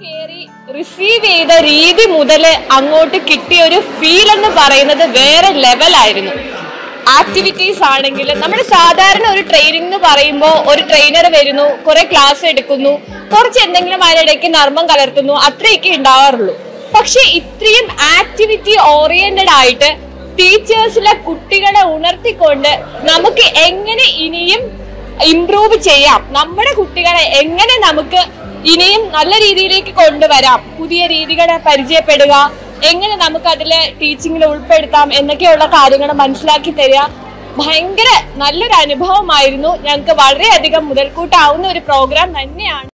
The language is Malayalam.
കയറി റിസീവ് ചെയ്ത രീതി മുതൽ അങ്ങോട്ട് കിട്ടിയ ഒരു ഫീൽ എന്ന് പറയുന്നത് വേറെ ലെവലായിരുന്നു ആക്ടിവിറ്റീസ് ആണെങ്കിൽ നമ്മൾ സാധാരണ ഒരു ട്രെയിനിങ് എന്ന് പറയുമ്പോൾ ഒരു ട്രെയിനർ വരുന്നു കുറെ ക്ലാസ് എടുക്കുന്നു കുറച്ച് എന്തെങ്കിലും അതിനിടയ്ക്ക് നർമ്മം കലർത്തുന്നു അത്രയൊക്കെ ഉണ്ടാവാറുള്ളൂ പക്ഷെ ഇത്രയും ആക്ടിവിറ്റി ഓറിയന്റഡ് ആയിട്ട് ടീച്ചേഴ്സിലെ കുട്ടികളെ ഉണർത്തിക്കൊണ്ട് നമുക്ക് എങ്ങനെ ഇനിയും ഇംപ്രൂവ് ചെയ്യാം നമ്മുടെ കുട്ടികളെ എങ്ങനെ നമുക്ക് ഇനിയും നല്ല രീതിയിലേക്ക് കൊണ്ടുവരാം പുതിയ രീതികളെ പരിചയപ്പെടുക എങ്ങനെ നമുക്ക് അതിലെ ടീച്ചിങ്ങിൽ ഉൾപ്പെടുത്താം എന്നൊക്കെയുള്ള കാര്യങ്ങൾ മനസ്സിലാക്കി തരിക ഭയങ്കര നല്ലൊരു അനുഭവമായിരുന്നു ഞങ്ങൾക്ക് വളരെയധികം മുതൽക്കൂട്ടാവുന്ന ഒരു പ്രോഗ്രാം തന്നെയാണ്